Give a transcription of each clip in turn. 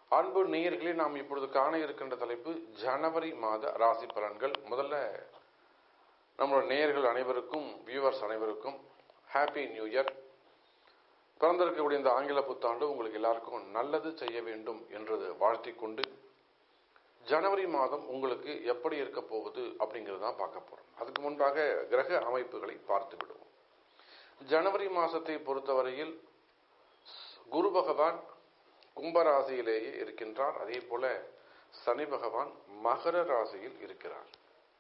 அன்பு நேயர்களே நாம் இப்பொழுது காண இருக்கின்ற தலைப்பு ஜனவரி மாத ராசி பலன்கள் முதல்ல நம்மளோட நேயர்கள் அனைவருக்கும் வியூவர்ஸ் அனைவருக்கும் ஹாப்பி நியூ இயர் பிறந்திருக்கக்கூடிய இந்த ஆங்கில புத்தாண்டு உங்களுக்கு எல்லாருக்கும் நல்லது செய்ய வேண்டும் என்றது வாழ்த்திக் கொண்டு ஜனவரி மாதம் உங்களுக்கு எப்படி இருக்க போகுது அப்படிங்கிறது தான் பார்க்க போறோம் அதுக்கு முன்பாக கிரக அமைப்புகளை பார்த்து விடுவோம் ஜனவரி மாசத்தை பொறுத்தவரையில் குரு பகவான் கும்பராசியிலேயே இருக்கின்றார் அதே போல சனி பகவான் மகர ராசியில் இருக்கிறார்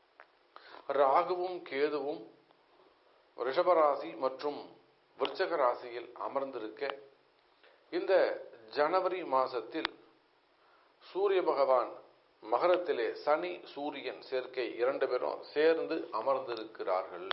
ராகுவும் கேதுவும் ரிஷபராசி மற்றும் விருச்சக ராசியில் அமர்ந்திருக்க இந்த ஜனவரி மாசத்தில் சூரிய பகவான் மகரத்திலே சனி சூரியன் சேர்க்கை இரண்டு பேரும் சேர்ந்து அமர்ந்திருக்கிறார்கள்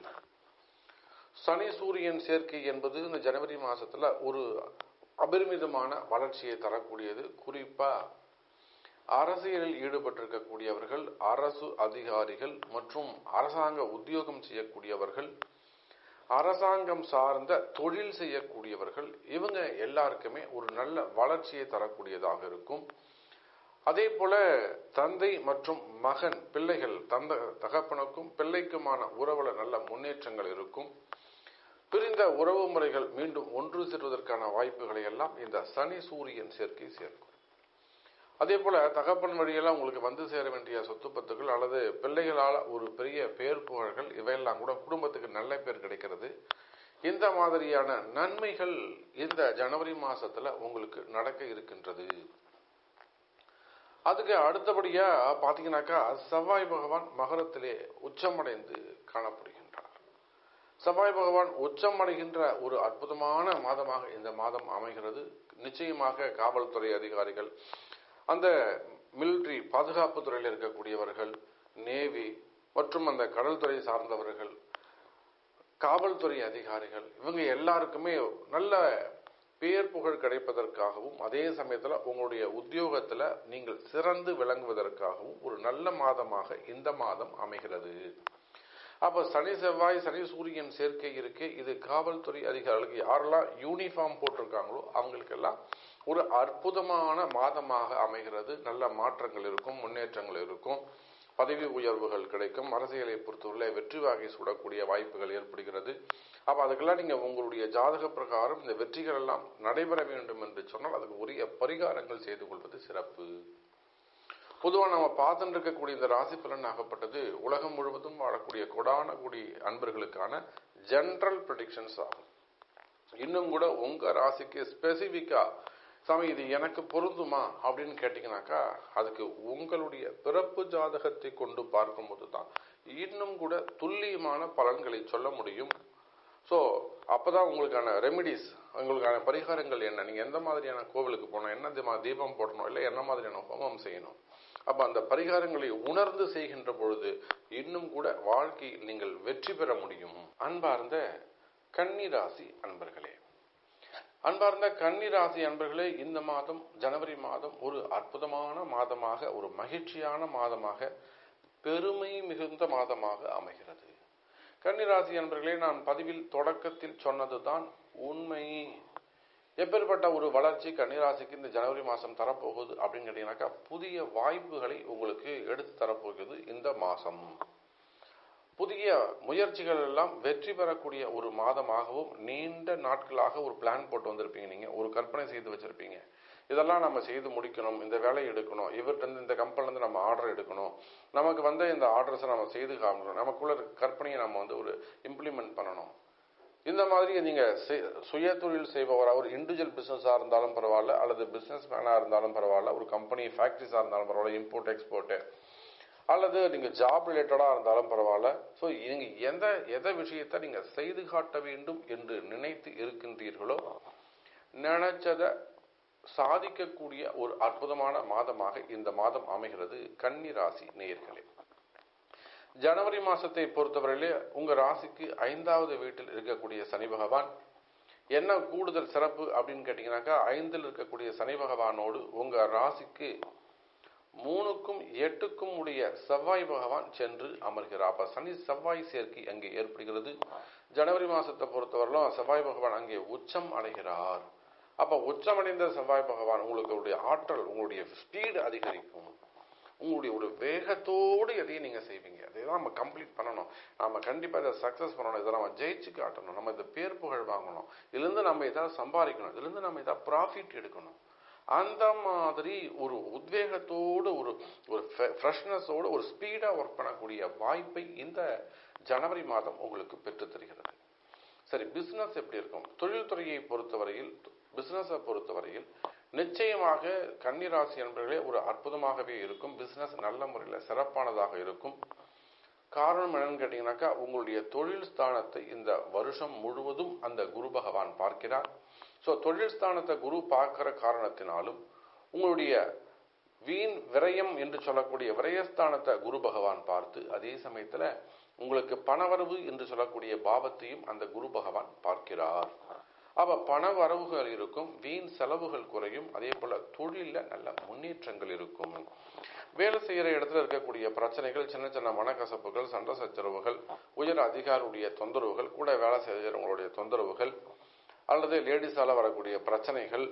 சனி சூரியன் சேர்க்கை என்பது இந்த ஜனவரி மாசத்துல ஒரு அபரிமிதமான வளர்ச்சியை தரக்கூடியது குறிப்பா அரசியலில் ஈடுபட்டிருக்கக்கூடியவர்கள் அரசு அதிகாரிகள் மற்றும் அரசாங்க உத்தியோகம் செய்யக்கூடியவர்கள் அரசாங்கம் சார்ந்த தொழில் செய்யக்கூடியவர்கள் இவங்க எல்லாருக்குமே ஒரு நல்ல வளர்ச்சியை தரக்கூடியதாக இருக்கும் அதே போல தந்தை மற்றும் மகன் பிள்ளைகள் தந்த தகப்பனுக்கும் பிள்ளைக்குமான உறவுல நல்ல முன்னேற்றங்கள் இருக்கும் பிரிந்த உறவு முறைகள் மீண்டும் ஒன்று சேர்வதற்கான வாய்ப்புகளை எல்லாம் இந்த சனி சூரியன் சேர்க்கை சேர்க்கும் அதே போல தகப்பன் வழியெல்லாம் உங்களுக்கு வந்து சேர வேண்டிய சொத்து பத்துகள் அல்லது பிள்ளைகளால் ஒரு பெரிய பேர் புகழ்கள் இவையெல்லாம் கூட குடும்பத்துக்கு நல்ல பேர் கிடைக்கிறது இந்த மாதிரியான நன்மைகள் இந்த ஜனவரி மாசத்துல உங்களுக்கு நடக்க இருக்கின்றது அதுக்கு அடுத்தபடியா பாத்தீங்கன்னாக்கா செவ்வாய் பகவான் மகரத்திலே உச்சமடைந்து காணப்படுகின்றார் செவ்வாய் பகவான் உச்சமடைகின்ற ஒரு அற்புதமான மாதமாக இந்த மாதம் அமைகிறது நிச்சயமாக காவல்துறை அதிகாரிகள் அந்த மிலிட்ரி பாதுகாப்பு துறையில் இருக்கக்கூடியவர்கள் நேவி மற்றும் அந்த கடல் துறை சார்ந்தவர்கள் காவல்துறை அதிகாரிகள் இவங்க எல்லாருக்குமே நல்ல பேர் புகழ் கிடைப்பதற்காகவும் அதே சமயத்தில் உங்களுடைய உத்தியோகத்தில் நீங்கள் சிறந்து விளங்குவதற்காகவும் ஒரு நல்ல மாதமாக இந்த மாதம் அமைகிறது அப்ப சனி செவ்வாய் சனி சூரியன் சேர்க்கை இருக்கு இது காவல்துறை அதிகாரிகளுக்கு யாரெல்லாம் யூனிஃபார்ம் போட்டிருக்காங்களோ அவங்களுக்கெல்லாம் ஒரு அற்புதமான மாதமாக அமைகிறது நல்ல மாற்றங்கள் இருக்கும் முன்னேற்றங்கள் இருக்கும் பதவி உயர்வுகள் கிடைக்கும் அரசியலை பொறுத்தவரை வெற்றி வாகை சூடக்கூடிய வாய்ப்புகள் ஏற்படுகிறது அப்ப அதுக்கெல்லாம் நீங்க உங்களுடைய ஜாதக பிரகாரம் இந்த வெற்றிகள் எல்லாம் நடைபெற வேண்டும் என்று சொன்னால் அதுக்கு உரிய பரிகாரங்கள் செய்து கொள்வது சிறப்பு பொதுவாக நம்ம பார்த்துட்டு இருக்கக்கூடிய இந்த ராசி பலன் ஆகப்பட்டது உலகம் முழுவதும் வாழக்கூடிய கொடான கூடி அன்பர்களுக்கான ஜென்ரல் ப்ரெடிக்ஷன்ஸ் ஆகும் இன்னும் கூட உங்க ராசிக்கு ஸ்பெசிபிக்கா சாமி இது எனக்கு பொருந்துமா அப்படின்னு கேட்டீங்கன்னாக்கா அதுக்கு உங்களுடைய பிறப்பு ஜாதகத்தை கொண்டு பார்க்கும்போது தான் இன்னும் கூட துல்லியமான பலன்களை சொல்ல முடியும் ஸோ அப்பதான் உங்களுக்கான ரெமிடிஸ் உங்களுக்கான பரிகாரங்கள் என்ன நீங்க எந்த மாதிரியான கோவிலுக்கு போகணும் என்ன தீபம் போடணும் இல்லை என்ன மாதிரியான ஹோமம் செய்யணும் அப்ப அந்த பரிகாரங்களை உணர்ந்து செய்கின்ற பொழுது இன்னும் கூட வாழ்க்கையில் நீங்கள் வெற்றி பெற முடியும் அன்பார்ந்த கன்னிராசி அன்பர்களே அன்பார்ந்த கன்னிராசி அன்பர்களே இந்த மாதம் ஜனவரி மாதம் ஒரு அற்புதமான மாதமாக ஒரு மகிழ்ச்சியான மாதமாக பெருமை மிகுந்த மாதமாக அமைகிறது கன்னிராசி அன்பர்களே நான் பதிவில் தொடக்கத்தில் சொன்னதுதான் உண்மை எப்பேற்பட்ட ஒரு வளர்ச்சி கன்னிராசிக்கு இந்த ஜனவரி மாதம் தரப்போகுது அப்படின்னு கேட்டீங்கன்னாக்கா புதிய வாய்ப்புகளை உங்களுக்கு எடுத்து தரப்போகுது இந்த மாதம் புதிய முயற்சிகள் எல்லாம் வெற்றி பெறக்கூடிய ஒரு மாதமாகவும் நீண்ட நாட்களாக ஒரு பிளான் போட்டு வந்திருப்பீங்க நீங்க ஒரு கற்பனை செய்து வச்சிருப்பீங்க இதெல்லாம் நம்ம செய்து முடிக்கணும் இந்த வேலையை எடுக்கணும் இவர்கிட்ட இந்த கம்பெனிலேருந்து நம்ம ஆர்டர் எடுக்கணும் நமக்கு வந்த இந்த ஆர்டர்ஸை நம்ம செய்து காமிக்கணும் நமக்குள்ள கற்பனையை நம்ம வந்து ஒரு இம்ப்ளிமெண்ட் பண்ணணும் இந்த மாதிரி நீங்க சுய தொழில் செய்பவராக ஒரு இண்டிவிஜுவல் பிசினஸாக இருந்தாலும் பரவாயில்ல அல்லது பிசினஸ் மேனாக இருந்தாலும் பரவாயில்ல ஒரு கம்பெனி ஃபேக்ட்ரிஸாக இருந்தாலும் பரவாயில்ல இம்போர்ட் எக்ஸ்போர்ட்டு அல்லது நீங்க ஜாப் ரிலேட்டடா இருந்தாலும் பரவாயில்ல ஸோ நீங்க எந்த எதை விஷயத்தை நீங்க செய்து காட்ட வேண்டும் என்று நினைத்து இருக்கின்றீர்களோ நினைச்சத சாதிக்கக்கூடிய ஒரு அற்புதமான மாதமாக இந்த மாதம் அமைகிறது கன்னி ராசி நேயர்களே ஜனவரி மாசத்தை பொறுத்தவரையிலே உங்க ராசிக்கு ஐந்தாவது வீட்டில் இருக்கக்கூடிய சனி பகவான் என்ன கூடுதல் சிறப்பு அப்படின்னு கேட்டீங்கன்னாக்கா ஐந்தில் இருக்கக்கூடிய சனி பகவானோடு உங்க ராசிக்கு மூணுக்கும் எட்டுக்கும் உடைய செவ்வாய் பகவான் சென்று அமர்கிறார் அப்ப சனி செவ்வாய் சேர்க்கை அங்கே ஏற்படுகிறது ஜனவரி மாசத்தை பொறுத்தவரையிலும் செவ்வாய் பகவான் அங்கே உச்சம் அடைகிறார் அப்ப உச்சமடைந்த செவ்வாய் பகவான் உங்களுக்கு ஆற்றல் உங்களுடைய ஸ்பீடு அதிகரிக்கும் உங்களுடைய ஒரு வேகத்தோடு எதையும் நீங்க செய்வீங்க அதை தான் நம்ம கம்ப்ளீட் பண்ணணும் நம்ம கண்டிப்பா இதை சக்சஸ் பண்ணணும் இதை நம்ம ஜெயிச்சு காட்டணும் நம்ம இதை பேர் புகழ் வாங்கணும் இதுலேருந்து நம்ம ஏதாவது சம்பாதிக்கணும் இதுலேருந்து நம்ம ஏதாவது ப்ராஃபிட் எடுக்கணும் அந்த மாதிரி ஒரு உத்வேகத்தோடு ஒரு ஒரு ஃப்ரெஷ்னஸோடு ஒரு ஸ்பீடாக ஒர்க் பண்ணக்கூடிய வாய்ப்பை இந்த ஜனவரி மாதம் உங்களுக்கு பெற்று தருகிறது சரி பிஸ்னஸ் எப்படி இருக்கும் தொழில்துறையை பொறுத்தவரையில் பிஸ்னஸை பொறுத்தவரையில் நிச்சயமாக கன்னிராசி என்பர்களே ஒரு அற்புதமாகவே இருக்கும் பிஸ்னஸ் நல்ல முறையில் சிறப்பானதாக இருக்கும் காரணம் என்னன்னு கேட்டீங்கன்னாக்கா உங்களுடைய தொழில் ஸ்தானத்தை இந்த வருஷம் முழுவதும் அந்த குரு பகவான் பார்க்கிறார் ஸோ தொழில் ஸ்தானத்தை குரு பார்க்கிற காரணத்தினாலும் உங்களுடைய வீண் விரயம் என்று சொல்லக்கூடிய விரயஸ்தானத்தை குரு பகவான் பார்த்து அதே சமயத்தில் உங்களுக்கு பணவரவு என்று சொல்லக்கூடிய பாவத்தையும் அந்த குரு பகவான் பார்க்கிறார் அப்ப பண வரவுகள் இருக்கும் வீண் செலவுகள் குறையும் அதே போல தொழில நல்ல முன்னேற்றங்கள் இருக்கும் வேலை செய்யற இடத்துல இருக்கக்கூடிய பிரச்சனைகள் சின்ன சின்ன மனக்கசப்புகள் சண்டை சச்சரவுகள் உயர் அதிகாரியுடைய தொந்தரவுகள் கூட வேலை செய்கிறவங்களுடைய தொந்தரவுகள் அல்லது லேடிஸால வரக்கூடிய பிரச்சனைகள்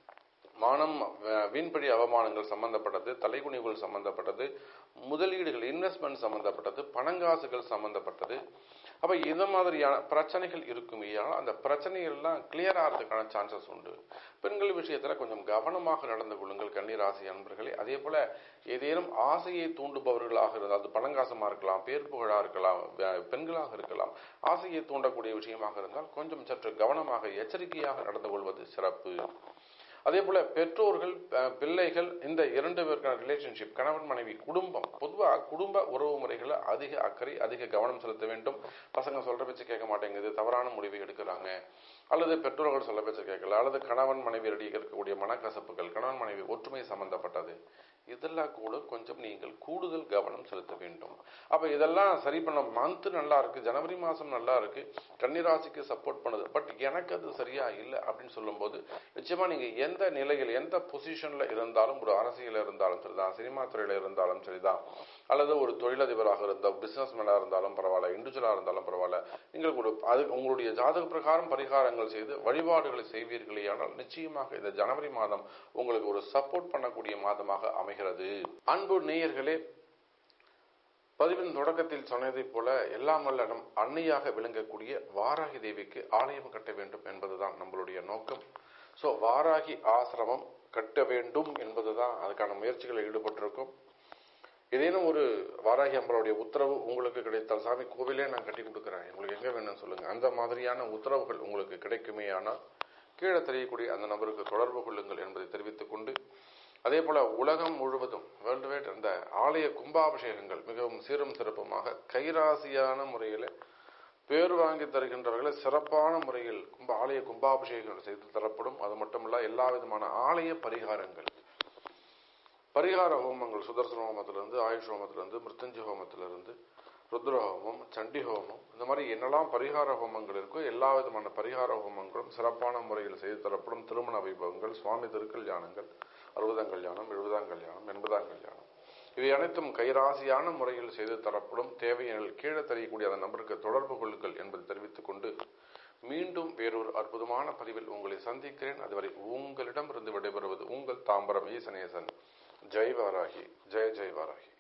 மானம் வீண்படி அவமானங்கள் சம்பந்தப்பட்டது தலைகுனிவுகள் சம்பந்தப்பட்டது முதலீடுகள் இன்வெஸ்ட்மெண்ட் சம்பந்தப்பட்டது பணங்காசுகள் சம்பந்தப்பட்டது அப்ப இந்த மாதிரியான பிரச்சனைகள் இருக்குமே ஆனால் அந்த பிரச்சனைகள்லாம் கிளியர் ஆகிறதுக்கான சான்சஸ் உண்டு பெண்கள் விஷயத்துல கொஞ்சம் கவனமாக நடந்து கொள்ளுங்கள் கன்னிராசி அன்பர்களே அதே போல ஏதேனும் ஆசையை தூண்டுபவர்களாக இருந்தால் அது பணங்காசமா இருக்கலாம் பேர் புகழா இருக்கலாம் பெண்களாக இருக்கலாம் ஆசையை தூண்டக்கூடிய விஷயமாக இருந்தால் கொஞ்சம் சற்று கவனமாக எச்சரிக்கையாக நடந்து கொள்வது சிறப்பு அதே போல பெற்றோர்கள் பிள்ளைகள் இந்த இரண்டு பேருக்கான ரிலேஷன்ஷிப் கணவன் மனைவி குடும்பம் பொதுவாக குடும்ப உறவு முறைகளை அதிக அக்கறை அதிக கவனம் செலுத்த வேண்டும் பசங்க சொல்ற பேச்சு கேட்க மாட்டேங்குது தவறான முடிவை எடுக்கிறாங்க அல்லது பெற்றோர்கள் சொல்ல பேச்சு கேட்கல அல்லது கணவன் மனைவி இடையே இருக்கக்கூடிய மனக்கசப்புகள் கணவன் மனைவி ஒற்றுமை சம்பந்தப்பட்டது இதெல்லாம் கூட கொஞ்சம் நீங்கள் கூடுதல் கவனம் செலுத்த வேண்டும் அப்ப இதெல்லாம் சரி பண்ண மந்த் நல்லா இருக்கு ஜனவரி மாசம் நல்லா இருக்கு கன்னிராசிக்கு சப்போர்ட் பண்ணுது பட் எனக்கு அது சரியா இல்லை அப்படின்னு சொல்லும்போது நிச்சயமா நீங்க எந்த நிலையில் எந்த பொசிஷன்ல இருந்தாலும் ஒரு அரசியல் இருந்தாலும் சரிதான் சினிமா துறையில இருந்தாலும் சரிதான் அல்லது ஒரு தொழிலதிபராக இருந்தால் பிசினஸ் மேனாக இருந்தாலும் பரவாயில்ல இண்டிவிஜுவலாக இருந்தாலும் பரவாயில்ல நீங்கள் ஒரு அது உங்களுடைய ஜாதக பிரகாரம் பரிகாரங்கள் செய்து வழிபாடுகளை செய்வீர்களேயானால் நிச்சயமாக இந்த ஜனவரி மாதம் உங்களுக்கு ஒரு சப்போர்ட் பண்ணக்கூடிய மாதமாக அமைகிறது அன்பு நேயர்களே பதிவின் தொடக்கத்தில் சொன்னதைப் போல எல்லாம் வல்ல நம் அன்னையாக விளங்கக்கூடிய வாராகி தேவிக்கு ஆலயம் கட்ட வேண்டும் என்பதுதான் நம்மளுடைய நோக்கம் ஸோ வாராகி ஆசிரமம் கட்ட வேண்டும் என்பதுதான் அதுக்கான முயற்சிகளில் ஈடுபட்டிருக்கோம் ஏதேனும் ஒரு வாராகி அம்பளுடைய உத்தரவு உங்களுக்கு கிடைத்தால் சாமி கோவிலே நான் கட்டி கொடுக்குறேன் உங்களுக்கு எங்க வேணும்னு சொல்லுங்க அந்த மாதிரியான உத்தரவுகள் உங்களுக்கு கிடைக்குமே ஆனால் கீழே தெரியக்கூடிய அந்த நபருக்கு தொடர்பு கொள்ளுங்கள் என்பதை தெரிவித்துக் கொண்டு அதே போல உலகம் முழுவதும் வேர்ல்டு வைட் அந்த ஆலய கும்பாபிஷேகங்கள் மிகவும் சீரும் சிறப்புமாக கைராசியான முறையில் பேர் வாங்கி தருகின்றவர்களை சிறப்பான முறையில் கும்ப ஆலய கும்பாபிஷேகங்கள் செய்து தரப்படும் அது மட்டுமல்ல எல்லா விதமான ஆலய பரிகாரங்கள் பரிகார ஹோமங்கள் சுதர்சன ஹோமத்திலிருந்து ஆயுஷ் ஹோமத்திலிருந்து மிருத்தஞ்சு ஹோமத்திலிருந்து ருத்ர ஹோமம் சண்டி ஹோமம் இந்த மாதிரி என்னெல்லாம் பரிகார ஹோமங்கள் இருக்கோ எல்லா விதமான பரிகார ஹோமங்களும் சிறப்பான முறையில் செய்து தரப்படும் திருமண வைபவங்கள் சுவாமி திருக்கல்யாணங்கள் அறுபதாம் கல்யாணம் எழுபதாம் கல்யாணம் எண்பதாம் கல்யாணம் இவை அனைத்தும் கைராசியான முறையில் செய்து தரப்படும் தேவையெனில் கீழே தெரியக்கூடிய அந்த நபருக்கு தொடர்பு கொள்ளுங்கள் என்பதை தெரிவித்துக் கொண்டு மீண்டும் வேறொரு அற்புதமான பதிவில் உங்களை சந்திக்கிறேன் அதுவரை உங்களிடமிருந்து விடைபெறுவது உங்கள் தாம்பரம் ஈசனேசன் ஜெய் வாராகி ஜெய ஜெய் வாராகி